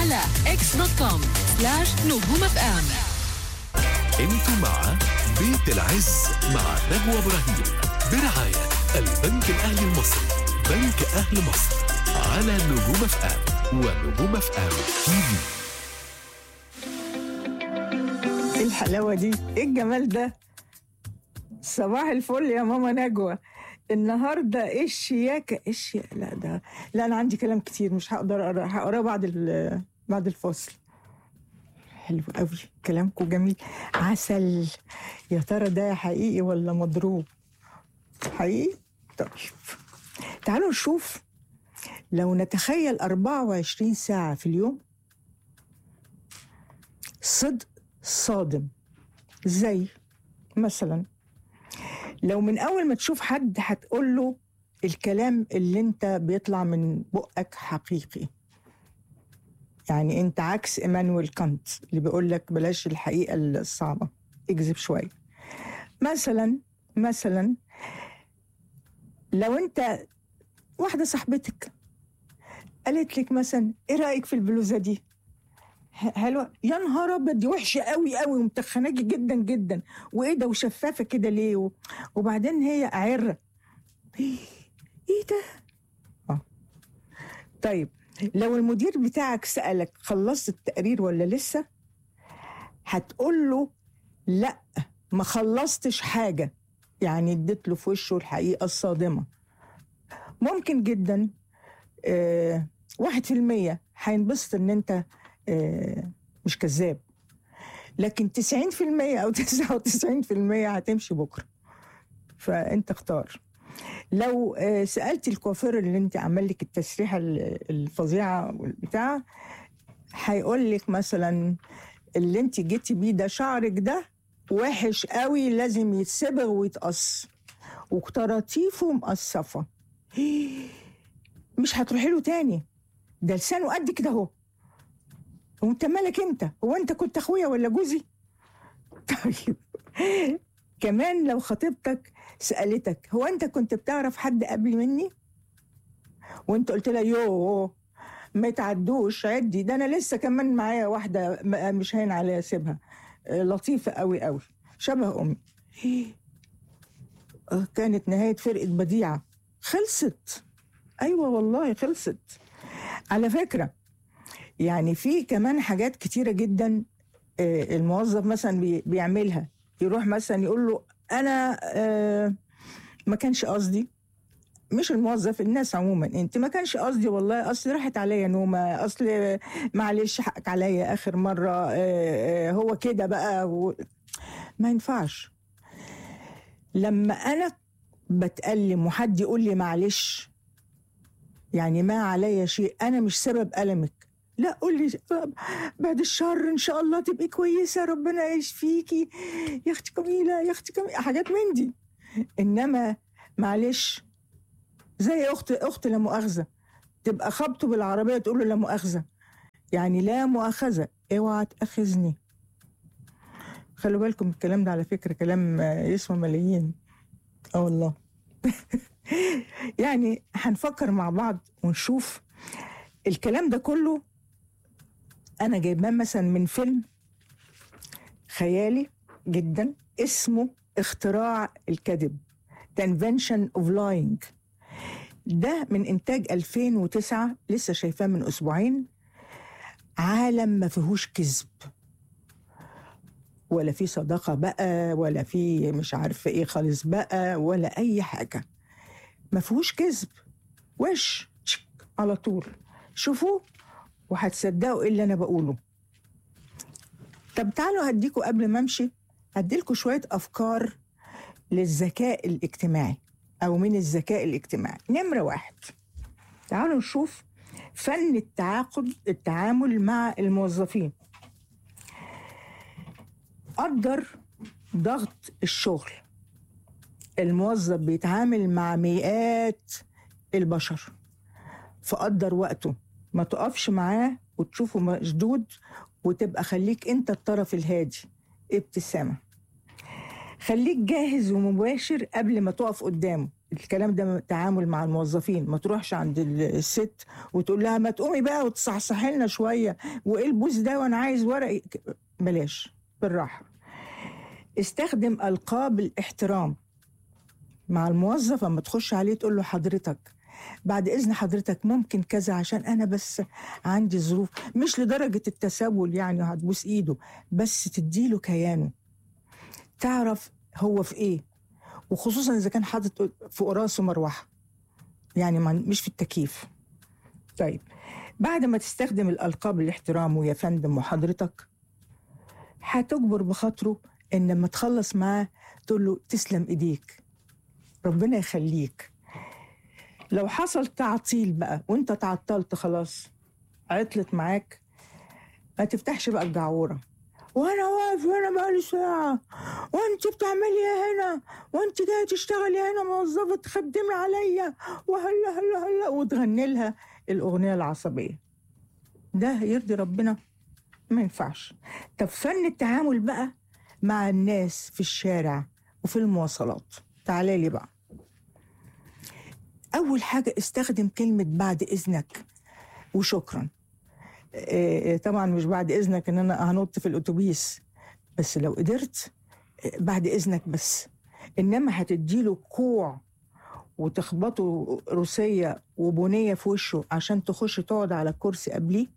على اكس دوت كوم سلاش نجوم اف ام انتم مع بيت العز مع نجوى ابراهيم برعاية البنك الأهلي المصري بنك أهل مصر على نجوم اف ام ونجوم اف ام تي في ايه الحلاوه دي ايه الجمال ده صباح الفل يا ماما نجوى النهارده ايه الشياكه ايه الشياكه لا ده لا انا عندي كلام كتير مش هقدر أقرأ- هقراه بعد ال- بعد الفاصل حلو قوي كلامكم جميل عسل يا ترى ده حقيقي ولا مضروب حقيقي طيب تعالوا نشوف لو نتخيل 24 ساعة في اليوم صدق صادم زي مثلا لو من اول ما تشوف حد هتقول له الكلام اللي انت بيطلع من بقك حقيقي يعني انت عكس ايمانويل كانت اللي بيقول لك بلاش الحقيقه الصعبه اكذب شويه مثلا مثلا لو انت واحده صاحبتك قالت لك مثلا ايه رايك في البلوزه دي ح- حلوه يا نهار ابيض دي وحشه قوي قوي ومتخناكي جدا جدا وايه ده وشفافه كده ليه و- وبعدين هي عره ايه ده اه طيب لو المدير بتاعك سالك خلصت التقرير ولا لسه هتقول له لا ما خلصتش حاجه يعني اديت له في وشه الحقيقه الصادمه ممكن جدا آه واحد في المية هينبسط ان انت آه، مش كذاب لكن 90% او 99% هتمشي بكره فانت اختار لو آه، سالت الكوافير اللي انت عمل لك التسريحه ال- الفظيعه بتاع هيقول لك مثلا اللي انت جيتي بيه ده شعرك ده وحش قوي لازم يتصبغ ويتقص وطراطيفه مقصفه مش هتروحي له تاني ده لسانه قد كده اهو وانت مالك انت هو انت كنت اخويا ولا جوزي طيب كمان لو خطيبتك سالتك هو انت كنت بتعرف حد قبل مني وانت قلت لها يوه ما تعدوش عدي ده انا لسه كمان معايا واحده م- مش هين عليها اسيبها آه، لطيفه قوي قوي شبه امي آه، كانت نهايه فرقه بديعه خلصت ايوه والله خلصت على فكره يعني في كمان حاجات كتيرة جدا آه، الموظف مثلا بي- بيعملها يروح مثلا يقول له أنا آه، ما كانش قصدي مش الموظف الناس عموما انت ما كانش قصدي والله اصل راحت عليا نومه اصل معلش حقك عليا اخر مره آه، آه، هو كده بقى و... ما ينفعش لما انا بتألم وحد يقول لي معلش يعني ما عليا شيء انا مش سبب المك لا قول لي بعد الشر ان شاء الله تبقي كويسه ربنا يشفيكي يا اختي جميله يا اختي جميله حاجات من دي انما معلش زي اخت اخت لا مؤاخذه تبقى خبطه بالعربيه تقول له لا مؤاخذه يعني لا مؤاخذه اوعى تاخذني خلوا بالكم الكلام ده على فكره كلام آه، يسوى ملايين اه والله يعني هنفكر مع بعض ونشوف الكلام ده كله انا جايباه مثلا من فيلم خيالي جدا اسمه اختراع الكذب The Invention of Lying ده من انتاج 2009 لسه شايفاه من اسبوعين عالم ما فيهوش كذب ولا في صداقة بقى ولا في مش عارفة ايه خالص بقى ولا اي حاجة ما فيهوش كذب وش تشك على طول شوفوا وهتصدقوا ايه اللي انا بقوله طب تعالوا هديكوا قبل ما امشي هديلكوا شويه افكار للذكاء الاجتماعي او من الذكاء الاجتماعي نمره واحد تعالوا نشوف فن التعاقد التعامل مع الموظفين قدر ضغط الشغل الموظف بيتعامل مع مئات البشر فقدر وقته ما تقفش معاه وتشوفه مشدود وتبقى خليك انت الطرف الهادي ابتسامة خليك جاهز ومباشر قبل ما تقف قدامه الكلام ده تعامل مع الموظفين ما تروحش عند ال- الست وتقول لها ما تقومي بقى وتصحصحي لنا شويه وايه البوس ده وانا عايز ورق بلاش بالراحه استخدم القاب الاحترام مع الموظف اما تخش عليه تقول له حضرتك بعد اذن حضرتك ممكن كذا عشان انا بس عندي ظروف مش لدرجه التسول يعني هتبوس ايده بس تديله كيانه تعرف هو في ايه وخصوصا اذا كان حاطط فوق راسه مروحه يعني ما- مش في التكييف طيب بعد ما تستخدم الالقاب الاحترام ويا فندم وحضرتك هتجبر بخاطره ان لما تخلص معاه تقول له تسلم ايديك ربنا يخليك لو حصل تعطيل بقى وانت تعطلت خلاص عطلت معاك ما تفتحش بقى الجعوره وانا واقف هنا بقالي ساعه وانت بتعملي ايه هنا وانت جايه تشتغلي هنا موظفه تخدمي عليا وهلا هلا هلا وتغني لها الاغنيه العصبيه ده يرضي ربنا ما ينفعش طب فن التعامل بقى مع الناس في الشارع وفي المواصلات تعالى لي بقى أول حاجة استخدم كلمة بعد إذنك وشكرا آه، طبعا مش بعد إذنك إن أنا هنط في الأتوبيس بس لو قدرت آه، بعد إذنك بس إنما هتديله كوع وتخبطه روسية وبنية في وشه عشان تخش تقعد على الكرسي قبليه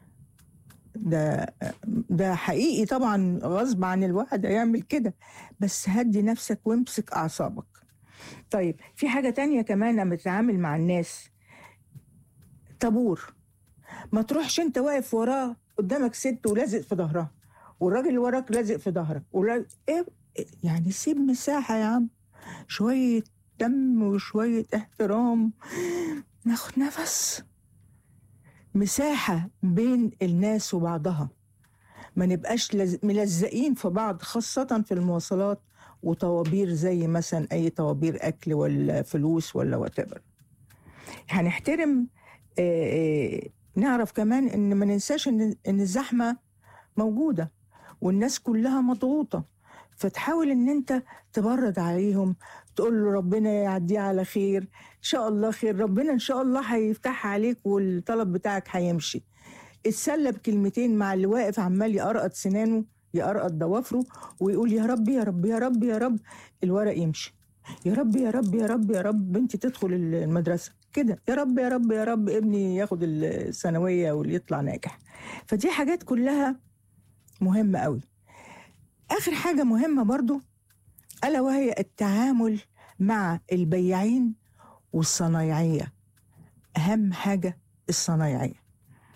ده ده حقيقي طبعا غصب عن الواحد هيعمل كده بس هدي نفسك وامسك أعصابك طيب في حاجة تانية كمان لما تتعامل مع الناس طابور ما تروحش انت واقف وراه قدامك ست ولازق في ظهرها والراجل اللي وراك لازق في ظهرك ولا ايه يعني سيب مساحة يا عم شوية دم وشوية احترام ناخد نفس مساحة بين الناس وبعضها ما نبقاش لز- ملزقين في بعض خاصة في المواصلات وطوابير زي مثلا أي طوابير أكل ولا فلوس ولا whatever هنحترم آه، آه، نعرف كمان إن ما ننساش إن إن الزحمة موجودة والناس كلها مضغوطة فتحاول إن أنت تبرد عليهم تقول له ربنا يعديه على خير إن شاء الله خير ربنا إن شاء الله هيفتحها عليك والطلب بتاعك هيمشي اتسلى بكلمتين مع اللي واقف عمال يقرقط سنانه يقرقط ضوافره ويقول يا رب يا رب يا رب يا رب الورق يمشي يا رب يا رب يا رب يا رب بنتي تدخل المدرسة كده يا رب يا رب يا رب ابني ياخد الثانوية ويطلع ناجح فدي حاجات كلها مهمة قوي آخر حاجة مهمة برضو ألا وهي التعامل مع البياعين والصنايعية أهم حاجة الصنايعية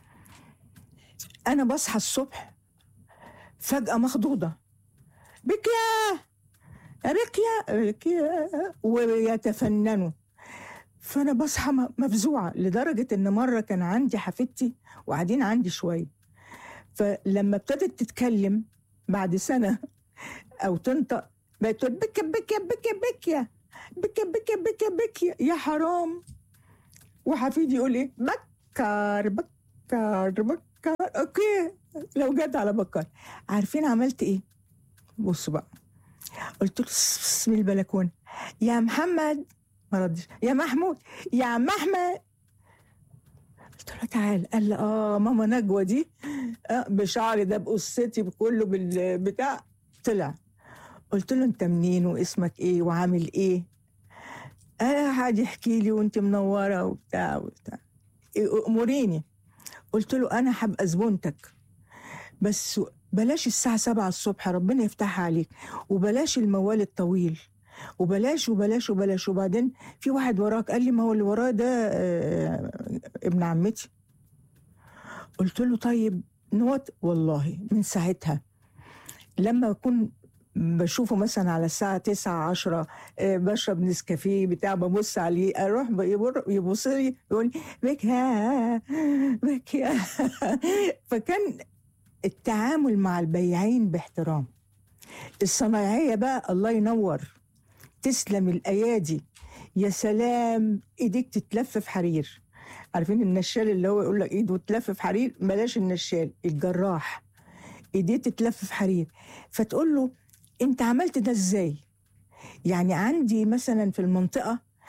أنا بصحى الصبح فجأة مخضوضة بكيا يا بكيا بكيا ويتفننوا فأنا بصحى م- مفزوعة لدرجة إن مرة كان عندي حفيدتي وقاعدين عندي شوية فلما ابتدت تتكلم بعد سنة أو تنطق بقت تقول بكيا بكيا بكيا بكيا بكيا بكيا بكيا بكيا يا حرام وحفيدي يقول إيه بكر بكر بكر أوكي لو جت على بكر عارفين عملت إيه؟ بصوا بقى قلت له "ص- من البلكونه يا محمد ما ردش يا محمود يا عم احمد قلت له تعال قال لي اه ماما نجوى دي آه بشعري ده بقصتي بكله بالبتاع طلع قلت له انت منين واسمك ايه وعامل ايه اه قعد يحكي لي وانت منوره وبتاع وبتاع إيه، اموريني قلت له انا هبقى زبونتك بس بلاش الساعة سبعة الصبح ربنا يفتحها عليك وبلاش الموال الطويل وبلاش وبلاش وبلاش وبعدين في واحد وراك قال لي ما هو اللي ورايا ده آه، ابن عمتي قلت له طيب نوت والله من ساعتها لما أكون بشوفه مثلا على الساعة تسعة عشرة آه، بشرب نسكافيه بتاع ببص عليه أروح يبر- يبص لي يقول لي بك ها بك يا فكان التعامل مع البياعين باحترام الصنايعية بقى الله ينور تسلم الأيادي يا سلام ايديك تتلف في حرير عارفين النشال اللي هو يقول لك ايده تلف في حرير بلاش النشال الجراح ايديه تتلف في حرير فتقول له انت عملت ده ازاي يعني عندي مثلا في المنطقة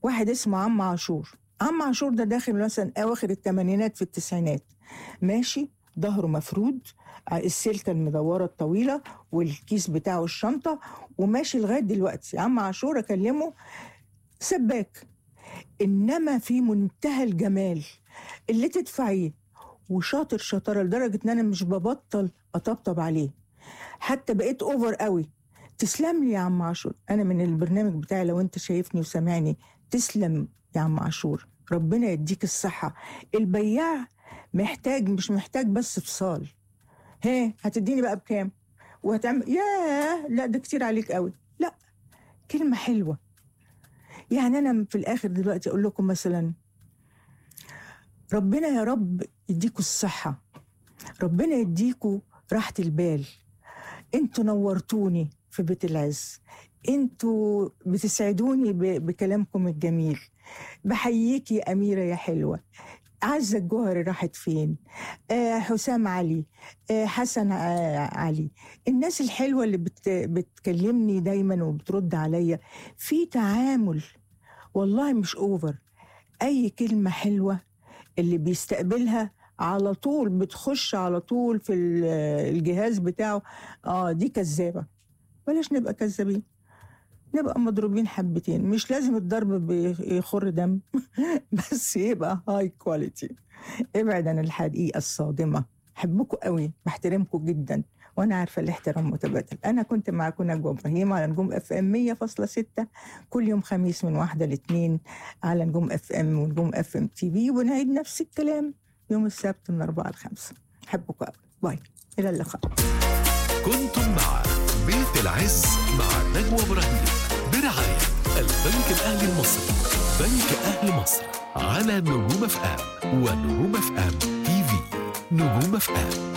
واحد اسمه عم عاشور عم عاشور ده داخل مثلا اواخر الثمانينات في التسعينات ماشي ظهره مفرود السلكه المدوره الطويله والكيس بتاعه الشنطه وماشي لغايه دلوقتي عم عاشور اكلمه سباك انما في منتهى الجمال اللي تدفعيه وشاطر شطاره لدرجه ان انا مش ببطل اطبطب عليه حتى بقيت اوفر قوي تسلم لي يا عم عاشور انا من البرنامج بتاعي لو انت شايفني وسامعني تسلم يا عم عاشور ربنا يديك الصحة البياع محتاج مش محتاج بس فصال ها هتديني بقى بكام وهتعمل ياه لا ده كتير عليك قوي لا كلمة حلوة يعني أنا في الآخر دلوقتي أقول لكم مثلا ربنا يا رب يديكوا الصحة ربنا يديكوا راحة البال انتوا نورتوني في بيت العز انتوا بتسعدوني ب- بكلامكم الجميل بحييكي يا أميرة يا حلوة عزة الجوهري راحت فين آه حسام علي آه حسن آه علي الناس الحلوة اللي بت بتكلمني دايما وبترد عليا في تعامل والله مش اوفر اي كلمة حلوة اللي بيستقبلها على طول بتخش على طول في ال- الجهاز بتاعه اه دي كذابة بلاش نبقى كذابين نبقى مضروبين حبتين مش لازم الضرب بيخر دم بس يبقى هاي كواليتي ابعد عن الحقيقة الصادمة بحبكم قوي بحترمكم جدا وانا عارفه الاحترام متبادل انا كنت معاكم نجوى ابراهيم على نجوم اف ام 100.6 كل يوم خميس من واحدة لاثنين على نجوم اف ام ونجوم اف ام تي في ونعيد نفس الكلام يوم السبت من أربعة لخمسة بحبكم قوي باي الى اللقاء كنتم مع بيت العز مع نجوى ابراهيم برعاية البنك الأهلي المصري بنك أهل مصر على نجوم اف ام ونجوم اف ام تي في نجوم اف ام